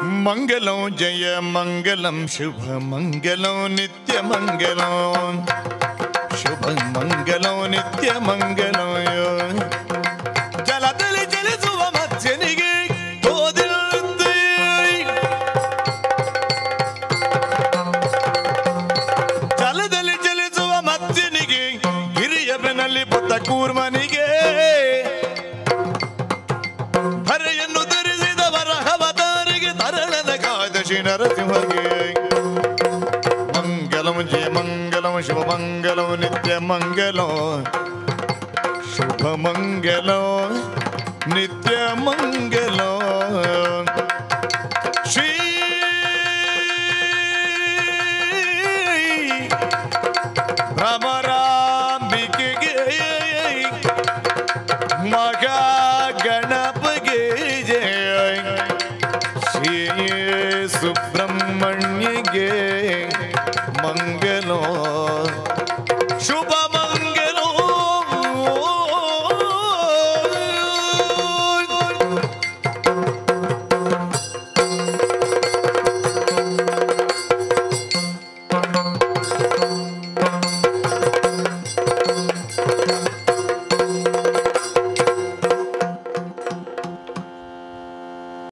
ಮಂಗಲಂ ಜಯ ಮಂಗಲಂ ಶುಭ ಮಂಗಲಂ ನಿತ್ಯ ಮಂಗಲಂ ಶುಭ ಮಂಗಲಂ ನಿತ್ಯ ಮಂಗಲಂ ಜಲದಲ್ಲಿ ಚಲಿಸುವ ಮತ್ಸ್ಯನಿಗೆ ತೋದಿಲ್ಲಂತೆ ಜಲದಲ್ಲಿ ಚಲಿಸುವ ಮತ್ಸ್ಯನಿಗೆ ಹಿರಿಯ ಬೆನ್ನಲ್ಲಿ ಪುತ್ತ ಕೂರ್ಮನಿಗೆ ಹರೆಯನ್ನು ಧರಿಸಿದ ವರಹವತಾರಿಗೆ ತರಳದ ಕಾದಶಿ ನರಸಿಂಹಗೆ ಮಂಗಲಂ ಜಯ ಮಂಗಲಂ ಶುಭ ಮಂಗಲಂ ನಿತ್ಯ ಮಂಗಲಂ ಶುಭ ಮಂಗಲಂ ನಿತ್ಯ ಮಂಗಲಂ ಶ್ರೀ ಭ್ರಮರಾಂಬಿಕೆಗೆ ಮಗ ಗಣಪಗೆ ಜಯ ಶ್ರೀ ಸುಬ್ರಹ್ಮಣ್ಯಗೆ ಮಂಗಲೋ ಶುಭ